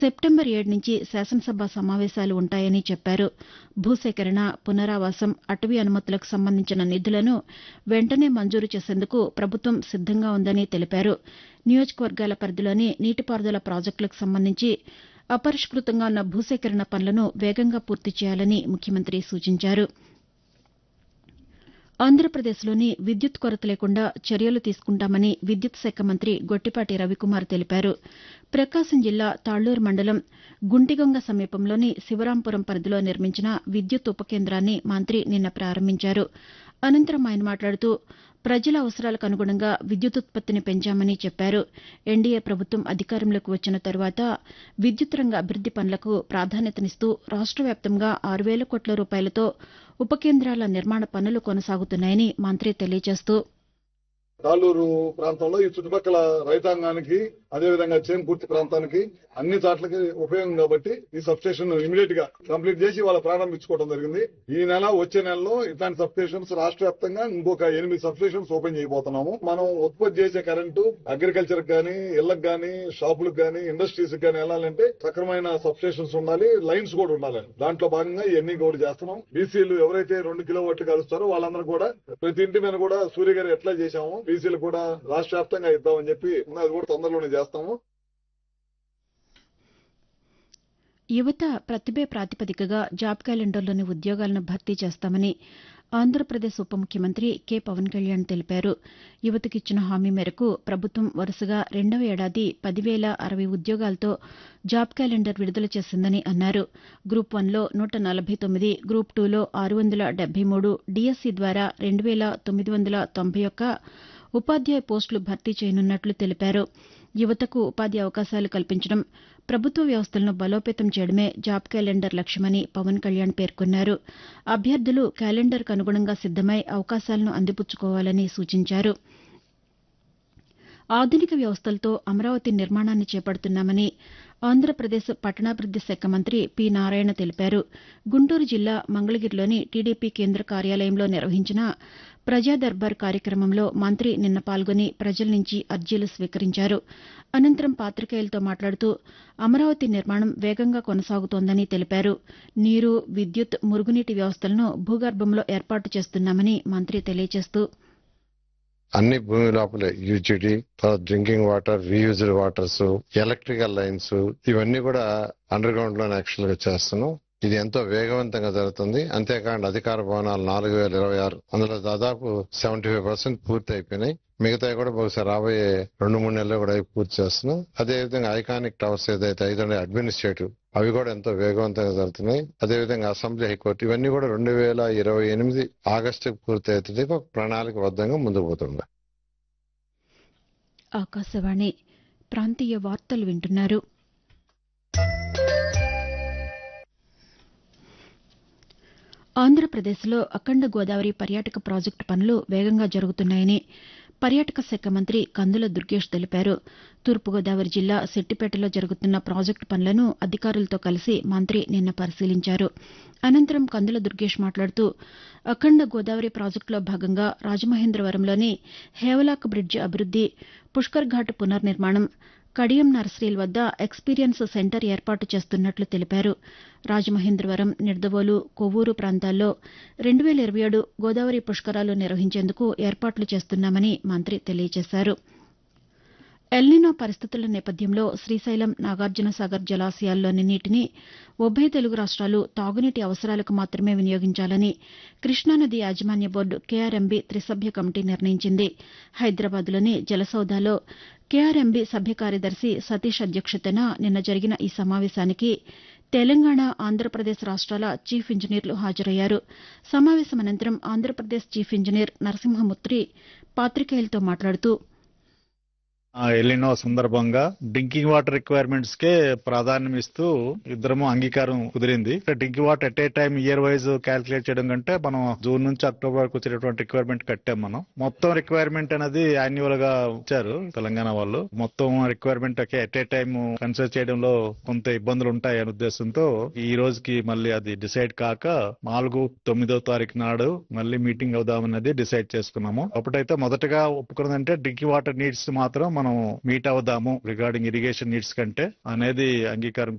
September ఏడు నుంచి శాసనసభ సమావేశాలు ఉంటాయని చెప్పారు భూసేకరణ పునరావాసం అటవీ అనుమతులకు సంబంధించిన నిధులను వెంటనే మంజూరు చేసేందుకు ప్రభుత్వం సిద్దంగా ఉందని తెలిపారు నియోజకవర్గాల పరిధిలోని నీటిపారుదల ప్రాజెక్టులకు సంబంధించి అపరిష్కృతంగా ఉన్న భూసేకరణ పనులను వేగంగా పూర్తి చేయాలని ముఖ్యమంత్రి సూచించారు ఆంధ్రప్రదేశ్లోని విద్యుత్ కొరత లేకుండా చర్యలు తీసుకుంటామని విద్యుత్ శాఖ మంత్రి గొట్టిపాటి రవికుమార్ తెలిపారు ప్రకాశం జిల్లా తాళ్లూరు మండలం గుంటిగొంగ సమీపంలోని శివరాంపురం పరిధిలో నిర్మించిన విద్యుత్ ఉప కేంద్రాన్ని మంత్రి నిన్న ప్రారంభించారు అనంతరం ఆయన మాట్లాడుతూ ప్రజల అవసరాలకు అనుగుణంగా విద్యుదుత్పత్తిని పెంచామని చెప్పారు ఎన్డీఏ ప్రభుత్వం అధికారంలోకి వచ్చిన తరువాత విద్యుత్ రంగ అభివృద్ది పనులకు ప్రాధాన్యతనిస్తూ రాష్ట వ్యాప్తంగా ఆరు వేల కోట్ల రూపాయలతో ఉప కేంద్రాల నిర్మాణ పనులు కొనసాగుతున్నాయని మంత్రి తెలియజేస్తూ తాళ్ళూరు ప్రాంతంలో ఈ చుట్టుపక్కల రైతాంగానికి అదేవిధంగా చేంకుర్తి ప్రాంతానికి అన్ని చోట్లకి ఉపయోగం కాబట్టి ఈ సబ్స్టేషన్ ఇమీడియట్ గా కంప్లీట్ చేసి వాళ్ళ ప్రారంభించుకోవడం జరిగింది ఈ నెల వచ్చే నెలలో ఇట్లాంటి సబ్స్టేషన్స్ రాష్ట్ర వ్యాప్తంగా ఇంకొక ఎనిమిది సబ్స్టేషన్స్ ఓపెన్ చేయబోతున్నాము మనం ఉత్పత్తి చేసే కరెంటు అగ్రికల్చర్ గానీ ఇళ్లకు గానీ షాపులకు గానీ ఇండస్ట్రీస్ గానీ వెళ్ళాలంటే సక్రమైన సబ్స్టేషన్స్ ఉండాలి లైన్స్ కూడా ఉండాలి దాంట్లో భాగంగా ఇవన్నీ కూడా చేస్తున్నాం బీసీలు ఎవరైతే రెండు కిలో వట్టి కలుస్తారో వాళ్ళందరూ కూడా ప్రతి ఇంటి మీద కూడా సూర్య గారు ఎట్లా చేశాము బీసీలు కూడా రాష్ట్ర వ్యాప్తంగా ఇద్దామని చెప్పి అది కూడా తొందరలోనే చేస్తాము యువత ప్రతిభే ప్రాతిపదికగా జాబ్ క్యాలెండర్లోని ఉద్యోగాలను భర్తీ చేస్తామని ఆంధ్రప్రదేశ్ ఉప ముఖ్యమంత్రి కె పవన్ కళ్యాణ్ తెలిపారు యువతకిచ్చిన హామీ మేరకు ప్రభుత్వం వరుసగా రెండవ ఏడాది పదివేల అరవై ఉద్యోగాలతో జాబ్ క్యాలెండర్ విడుదల చేసిందని అన్నారు గ్రూప్ వన్లో నూట నలభై తొమ్మిది గ్రూప్ టూలో ఆరు వందల డెబ్బై మూడు డీఎస్సీ ద్వారా రెండు వేల తొమ్మిది వందల తొంభై ఒక్క ఉపాధ్యాయ పోస్టులు భర్తీ చేయనున్నట్లు తెలిపారు యువతకు ఉపాధి అవకాశాలు కల్పించడం ప్రభుత్వ వ్యవస్థలను బలోపేతం చేయడమే జాబ్ క్యాలెండర్ లక్ష్యమని పవన్ కళ్యాణ్ పేర్కొన్నారు అభ్యర్థులు క్యాలెండర్కు అనుగుణంగా సిద్దమై అవకాశాలను అందిపుచ్చుకోవాలని సూచించారు ఆధునిక వ్యవస్థలతో అమరావతి నిర్మాణాన్ని చేపడుతున్నామని ఆంధ్రప్రదేశ్ పట్టణాభివృద్ది శాఖ మంత్రి పి నారాయణ తెలిపారు గుంటూరు జిల్లా మంగళగిరిలోని టీడీపీ కేంద్ర కార్యాలయంలో నిర్వహించిన ప్రజా దర్బార్ కార్యక్రమంలో మంత్రి నిన్న పాల్గొని ప్రజల నుంచి అర్జీలు స్వీకరించారు అనంతరం పాతికేయులతో మాట్లాడుతూ అమరావతి నిర్మాణం వేగంగా కొనసాగుతోందని తెలిపారు నీరు విద్యుత్ మురుగునీటి వ్యవస్థలను భూగర్భంలో ఏర్పాటు చేస్తున్నామని మంత్రి తెలియజేస్తూ అన్ని భూమి లోపలే UGD drinking water reused waters electrical lines ఇవన్నీ కూడా అండర్ గ్రౌండ్ లోనే యాక్చువల్ గా చేస్తున్నాం ఇది ఎంతో వేగవంతంగా జరుగుతుంది అంతేకాకుండా అధికార భవనాలు నాలుగు వేల ఇరవై ఆరు అందులో దాదాపు సెవెంటీ ఫైవ్ పర్సెంట్ పూర్తి అయిపోయినాయి మిగతా కూడా బహుశా రాబోయే రెండు మూడు నెలలు కూడా అవి పూర్తి చేస్తున్నాం అదేవిధంగా ఐకానిక్ టవర్స్ ఏదైతే ఐదు అడ్మినిస్ట్రేటివ్ అవి కూడా ఎంతో వేగవంతంగా జరుగుతున్నాయి అదేవిధంగా అసెంబ్లీ హైకోర్టు ఇవన్నీ కూడా రెండు వేల ఇరవై ఎనిమిది ఆగస్టుకు పూర్తి అవుతుంది ఒక ప్రణాళికబద్ధంగా ముందుకు పోతుంది ఆకాశవాణి ప్రాంతీయ వార్తలు వింటున్నారు ఆంధ్రప్రదేశ్లో అఖండ గోదావరి పర్యాటక ప్రాజెక్టు పనులు వేగంగా జరుగుతున్నాయని పర్యాటక శాఖ మంత్రి కందుల దుర్గేష్ తెలిపారు తూర్పుగోదావరి జిల్లా సెట్టిపేటలో జరుగుతున్న ప్రాజెక్టు పనులను అధికారులతో కలిసి మంత్రి నిన్న పరిశీలించారు అనంతరం కందుల దుర్గేష్ మాట్లాడుతూ అఖండ గోదావరి ప్రాజెక్టులో భాగంగా రాజమహేంద్రవరంలోని హేవలాక్ బ్రిడ్జి అభివృద్ది పుష్కర్ ఘాట్ పునర్నిర్మాణం కడియం నర్సరీల వద్ద ఎక్స్పీరియన్స్ సెంటర్ ఏర్పాటు చేస్తున్నట్లు తెలిపారు రాజమహేంద్రవరం నిడదవోలు కొవ్వూరు ప్రాంతాల్లో రెండు వేల ఇరవై ఏడు గోదావరి పుష్కరాలు నిర్వహించేందుకు ఏర్పాట్లు చేస్తున్నామని మంత్రి తెలియజేశారు ఎల్నినో పరిస్థితుల నేపథ్యంలో శ్రీశైలం నాగార్జునసాగర్ జలాశయాల్లోని నీటిని ఉభయ తెలుగు రాష్ట్రాలు తాగునీటి అవసరాలకు మాత్రమే వినియోగించాలని కృష్ణానది యాజమాన్య బోర్డు కేఆర్ఎంబీ త్రిసభ్య కమిటీ నిర్ణయించింది హైదరాబాద్లోని జలసౌదాలో కేఆర్ఎంబీ సభ్య కార్యదర్శి సతీష్ అధ్యక్షతన నిన్న జరిగిన ఈ సమావేశానికి తెలంగాణ ఆంధ్రప్రదేశ్ రాష్ట్రాల చీఫ్ ఇంజనీర్లు హాజరయ్యారు సమావేశం అనంతరం ఆంధ్రప్రదేశ్ చీఫ్ ఇంజనీర్ నరసింహమూర్తి పాతికేయులతో మాట్లాడుతూ ఎలినో సందర్భంగా డ్రింకింగ్ వాటర్ రిక్వైర్మెంట్స్ కే ప్రాధాన్యం ఇస్తూ ఇద్దరము అంగీకారం కుదిరింది drinking water at a time year wise calculate చేయడం కంటే మనం జూన్ నుంచి అక్టోబర్ వరకు వచ్చేటటువంటి రిక్వైర్మెంట్ కట్టాం మనం మొత్తం రిక్వైర్మెంట్ అనేది యాన్యువల్ గా ఇచ్చారు తెలంగాణ వాళ్ళు మొత్తం requirement at a time consider చేయడంలో కొంత ఇబ్బందులు ఉంటాయి అనే ఉద్దేశంతో ఈ రోజుకి మళ్ళీ అది డిసైడ్ కాక నాలుగు తొమ్మిదో తారీఖు నాడు మళ్ళీ మీటింగ్ అవుదామన్నది డిసైడ్ చేసుకున్నాము అప్పుడైతే మొదటగా ఒప్పుకున్నదంటే డ్రింకింగ్ వాటర్ నీడ్స్ మాత్రం మనం మీట్ అవుదాము రిగార్డింగ్ ఇరిగేషన్ నీడ్స్ కంటే అనేది అంగీకారం